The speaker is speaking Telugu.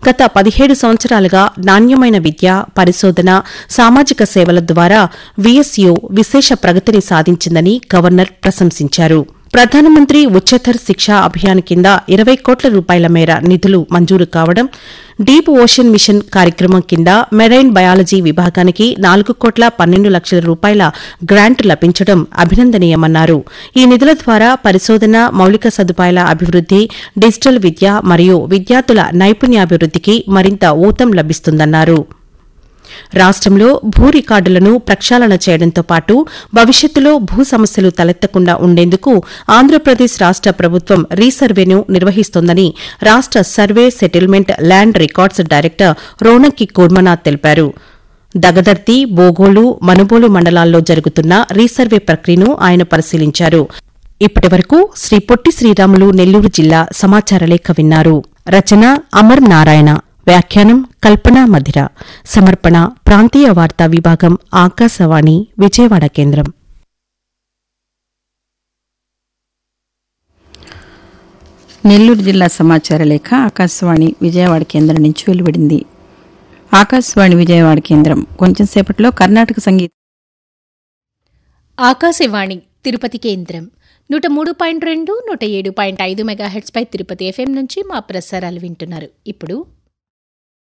గత పదిహేడు సంవత్సరాలుగా నాణ్యమైన విద్య పరిశోధన సామాజిక సేవల ద్వారా వీఎస్యూ విశేష ప్రగతిని సాధించిందని గవర్నర్ ప్రశంసించారు ప్రధానమంత్రి ఉच्चతర్ శిక్షా అభియాన్ కింద ఇరవై కోట్ల రూపాయల మేర నిధులు మంజూరు కావడం డీప్ ఓషన్ మిషన్ కార్యక్రమం కింద మెరైన్ బయాలజీ విభాగానికి నాలుగు కోట్ల పన్నెండు లక్షల రూపాయల గ్రాంట్ లభించడం అభినందనీయమన్నారు ఈ నిధుల ద్వారా పరిశోధన మౌలిక సదుపాయాల అభివృద్ది డిజిటల్ విద్య మరియు విద్యార్థుల నైపుణ్యాభివృద్దికి మరింత ఊతం లభిస్తుందన్నారు రాష్టంలో భూ రికార్డులను ప్రక్షాళన చేయడంతో పాటు భవిష్యత్తులో భూ సమస్యలు తలెత్తకుండా ఉండేందుకు ఆంధ్రప్రదేశ్ రాష్ట ప్రభుత్వం రీసర్వేను నిర్వహిస్తోందని రాష్ట survey settlement land records director Ronanki Kurmanath తెలిపారు దగదర్తి బోగోలు మనుబోలు మండలాల్లో జరుగుతున్న రీసర్వే ప్రక్రియను ఆయన పరిశీలించారు ఇప్పటి వరకు శ్రీ పొట్టి శ్రీరాములు నెల్లూరు జిల్లా సమాచార లేఖ విన్నారు రచన అమర్ నారాయణ వ్యాఖ్యానం కల్పన మధిర సమర్పణ ప్రాంతీయ వార్తా విభాగం ఆకాశవాణి విజయవాడ కేంద్రం నెల్లూరు జిల్లా సమాచార లేఖ ఆకాశవాణి విజయవాడ కేంద్రం నుంచి వెలువడింది ఆకాశవాణి విజయవాడ కేంద్రం కొంచెం సేపట్లో కర్ణాటక సంగీత ఆకాశవాణి తిరుపతి కేంద్రం నూట మూడు పాయింట్ రెండు నూట ఏడు పాయింట్ ఐదు మెగాహెట్స్పై తిరుపతి ఎఫ్ఎం నుంచి మా ప్రసారాలు వింటున్నారు ఇప్పుడు